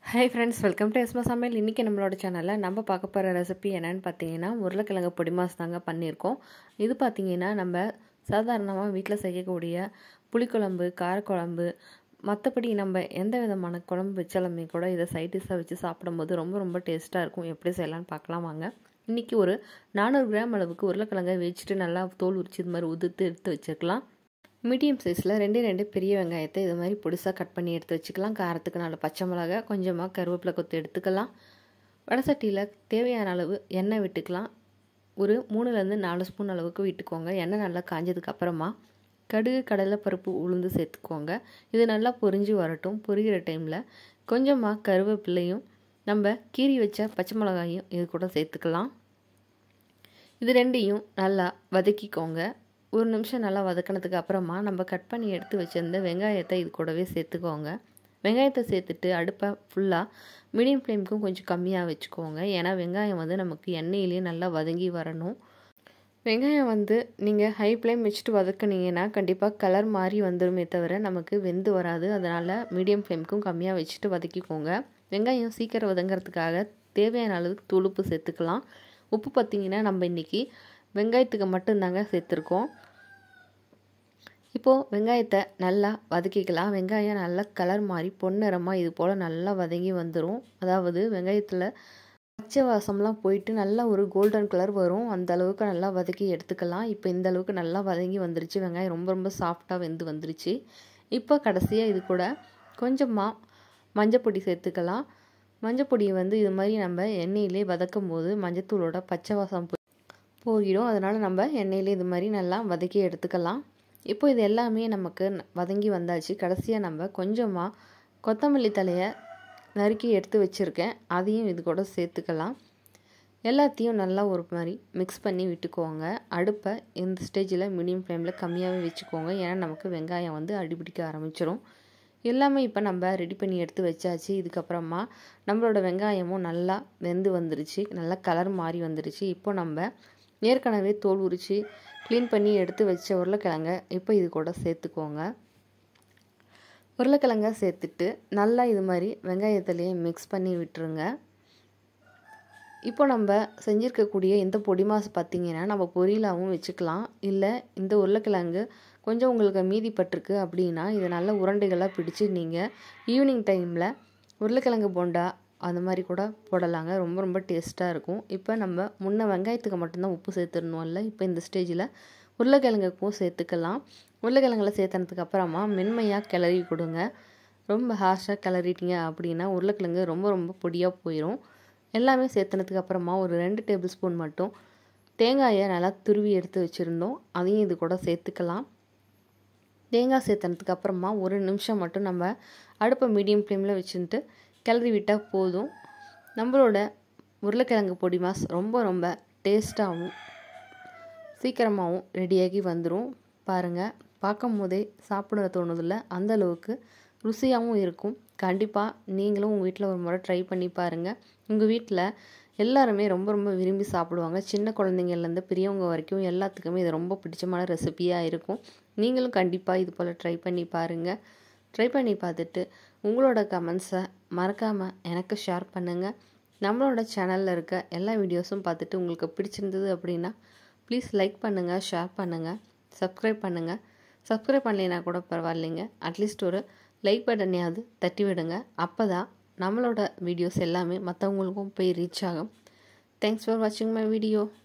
hi friends welcome to Esma Samayal இன்றைக்கி நம்மளோட சேனலில் நம்ம பார்க்க போகிற ரெசிபி என்னென்னு பார்த்தீங்கன்னா உருளைக்கிழங்கு பொடி மாஸ் தாங்க பண்ணியிருக்கோம் இது பார்த்தீங்கன்னா நம்ம சாதாரணமாக வீட்டில் செய்யக்கூடிய புளிக்குழம்பு காரக்குழம்பு மற்றபடி நம்ம எந்த விதமான குழம்பு வச்சாலுமே கூட இதை சைட் டிஷ்ஷாக வச்சு சாப்பிடும்போது ரொம்ப ரொம்ப டேஸ்ட்டாக இருக்கும் எப்படி செய்யலாம்னு பார்க்கலாம் வாங்க இன்றைக்கி ஒரு நானூறு கிராம் அளவுக்கு உருளைக்கிழங்கை வச்சுட்டு நல்லா தோல் உரிச்சு இது மாதிரி உதுத்து எடுத்து வச்சுருக்கலாம் மீடியம் சைஸில் ரெண்டே ரெண்டு பெரிய வெங்காயத்தை இது மாதிரி பொடிசாக கட் பண்ணி எடுத்து வச்சுக்கலாம் காரத்துக்கு நாலு பச்சை மிளகா கொஞ்சமாக கருவேப்பிலை கொத்து எடுத்துக்கலாம் வடசட்டியில் தேவையான அளவு எண்ணெய் விட்டுக்கலாம் ஒரு மூணுலேருந்து நாலு ஸ்பூன் அளவுக்கு விட்டுக்கோங்க எண்ணெய் நல்லா காஞ்சதுக்கு அப்புறமா கடுகு கடலைப்பருப்பு உளுந்து சேர்த்துக்கோங்க இது நல்லா பொரிஞ்சு வரட்டும் பொரிகிற டைமில் கொஞ்சமாக கருவேப்பிலையும் நம்ம கீறி வச்ச பச்சை மிளகாயும் இது கூட சேர்த்துக்கலாம் இது ரெண்டையும் நல்லா வதக்கிக்கோங்க ஒரு நிமிஷம் நல்லா வதக்கினதுக்கு அப்புறமா நம்ம கட் பண்ணி எடுத்து வச்சிருந்த வெங்காயத்தை இது கூடவே சேர்த்துக்கோங்க வெங்காயத்தை சேர்த்துட்டு அடுப்பை ஃபுல்லாக மீடியம் ஃப்ளேமுக்கும் கொஞ்சம் கம்மியாக வச்சுக்கோங்க ஏன்னா வெங்காயம் வந்து நமக்கு எண்ணெயிலேயே நல்லா வதங்கி வரணும் வெங்காயம் வந்து நீங்கள் ஹை ஃப்ளேம் வச்சுட்டு வதக்குனீங்கன்னா கண்டிப்பாக கலர் மாறி வந்துருமே தவிர நமக்கு வெந்து வராது அதனால் மீடியம் ஃப்ளேமுக்கும் கம்மியாக வச்சுட்டு வதக்கிக்கோங்க வெங்காயம் சீக்கிரம் வதங்கிறதுக்காக தேவையான அளவுக்கு துளுப்பு சேர்த்துக்கலாம் உப்பு பார்த்திங்கன்னா நம்ம இன்றைக்கி வெங்காயத்துக்கு மட்டும்தாங்க சேர்த்துருக்கோம் இப்போது வெங்காயத்தை நல்லா வதக்கிக்கலாம் வெங்காயம் நல்லா கலர் மாறி பொன்னிறமாக இது போல் நல்லா வதங்கி வந்துடும் அதாவது வெங்காயத்தில் பச்சை வாசம்லாம் போயிட்டு நல்லா ஒரு கோல்டன் கலர் வரும் அந்த அளவுக்கு நல்லா வதக்கி எடுத்துக்கலாம் இப்போ இந்த அளவுக்கு நல்லா வதங்கி வந்துருச்சு வெங்காயம் ரொம்ப ரொம்ப சாஃப்டாக வெந்து வந்துருச்சு இப்போ கடைசியாக இது கூட கொஞ்சமாக மஞ்சப்பொடி சேர்த்துக்கலாம் மஞ்சப்பொடியை வந்து இது மாதிரி நம்ம எண்ணெயிலே வதக்கும் போது மஞ்சத்தூளோட பச்சை வாசம் போய் போயிடும் அதனால் நம்ம எண்ணெயிலே இது மாதிரி நல்லா வதக்கி எடுத்துக்கலாம் இப்போ இது எல்லாமே நமக்கு வதங்கி வந்தாச்சு கடைசியாக நம்ம கொஞ்சமாக கொத்தமல்லி தலையை நறுக்கி எடுத்து வச்சுருக்கேன் அதையும் இது கூட சேர்த்துக்கலாம் எல்லாத்தையும் நல்லா ஒரு மாதிரி மிக்ஸ் பண்ணி விட்டுக்கோங்க அடுப்பை இந்த ஸ்டேஜில் மீடியம் ஃப்ளேமில் கம்மியாகவே வச்சுக்கோங்க ஏன்னா நமக்கு வெங்காயம் வந்து அடிபிடிக்க ஆரம்பிச்சிடும் எல்லாமே இப்போ நம்ம ரெடி பண்ணி எடுத்து வச்சாச்சு இதுக்கப்புறமா நம்மளோட வெங்காயமும் நல்லா வெந்து வந்துருச்சு நல்லா கலர் மாறி வந்துருச்சு இப்போ நம்ம ஏற்கனவே தோல் உரித்து க்ளீன் பண்ணி எடுத்து வச்ச உருளைக்கிழங்க இப்போ இது கூட சேர்த்துக்கோங்க உருளைக்கிழங்க சேர்த்துட்டு நல்லா இது மாதிரி வெங்காயத்துலேயே மிக்ஸ் பண்ணி விட்டுருங்க இப்போ நம்ம செஞ்சுருக்கக்கூடிய இந்த பொடி மாசு பார்த்திங்கன்னா நம்ம பொரியலாகவும் வச்சுக்கலாம் இல்லை இந்த உருளைக்கிழங்கு கொஞ்சம் உங்களுக்கு மீதி பட்டிருக்கு அப்படின்னா இதை நல்லா உருண்டைகளாக பிடிச்சி நீங்கள் ஈவினிங் டைமில் உருளைக்கிழங்கு போண்டா அந்த மாதிரி கூட போடலாங்க ரொம்ப ரொம்ப டேஸ்ட்டாக இருக்கும் இப்போ நம்ம முன்ன வெங்காயத்துக்கு மட்டும்தான் உப்பு சேர்த்துருந்தோம்ல இப்போ இந்த ஸ்டேஜில் உருளைக்கிழங்குக்கும் சேர்த்துக்கலாம் உருளைக்கிழங்குல சேர்த்தனதுக்கு அப்புறமா மென்மையாக கிளறி கொடுங்க ரொம்ப ஹார்ஷாக கிளறிட்டீங்க அப்படின்னா உருளைக்கிழங்கு ரொம்ப ரொம்ப பொடியாக போயிடும் எல்லாமே சேர்த்தனதுக்கு அப்புறமா ஒரு ரெண்டு டேபிள் ஸ்பூன் மட்டும் தேங்காயை நல்லா துருவி எடுத்து வச்சுருந்தோம் அதையும் இது கூட சேர்த்துக்கலாம் தேங்காய் சேர்த்தனதுக்கு அப்புறமா ஒரு நிமிஷம் மட்டும் நம்ம அடுப்பை மீடியம் ஃப்ளேமில் வச்சுட்டு கிளறி விட்டால் போதும் நம்மளோட உருளைக்கிழங்கு பொடி மாஸ் ரொம்ப ரொம்ப டேஸ்ட்டாகவும் சீக்கிரமாகவும் ரெடியாகி வந்துடும் பாருங்கள் பார்க்கும் போதே சாப்பிட தோணுதில்ல அந்த அளவுக்கு ருசியாகவும் இருக்கும் கண்டிப்பாக நீங்களும் உங்கள் வீட்டில் ஒரு முறை ட்ரை பண்ணி பாருங்கள் உங்கள் வீட்டில் எல்லாருமே ரொம்ப ரொம்ப விரும்பி சாப்பிடுவாங்க சின்ன குழந்தைங்கள்லேருந்து பெரியவங்க வரைக்கும் எல்லாத்துக்குமே இது ரொம்ப பிடிச்சமான ரெசிபியாக இருக்கும் நீங்களும் கண்டிப்பாக இது போல் ட்ரை பண்ணி பாருங்கள் ட்ரை பண்ணி பார்த்துட்டு உங்களோட கமெண்ட்ஸை மறக்காமல் எனக்கு ஷேர் பண்ணுங்கள் நம்மளோட சேனலில் இருக்க எல்லா வீடியோஸும் பார்த்துட்டு உங்களுக்கு பிடிச்சிருந்தது அப்படின்னா ப்ளீஸ் லைக் பண்ணுங்கள் ஷேர் பண்ணுங்கள் சப்ஸ்கிரைப் பண்ணுங்கள் சப்ஸ்கிரைப் பண்ணலைன்னா கூட பரவாயில்லைங்க அட்லீஸ்ட் ஒரு லைக் பட்டனையாவது தட்டி விடுங்க அப்போ தான் நம்மளோட வீடியோஸ் எல்லாமே மற்றவங்களுக்கும் போய் ரீச் ஆகும் தேங்க்ஸ் ஃபார் வாட்சிங் மை வீடியோ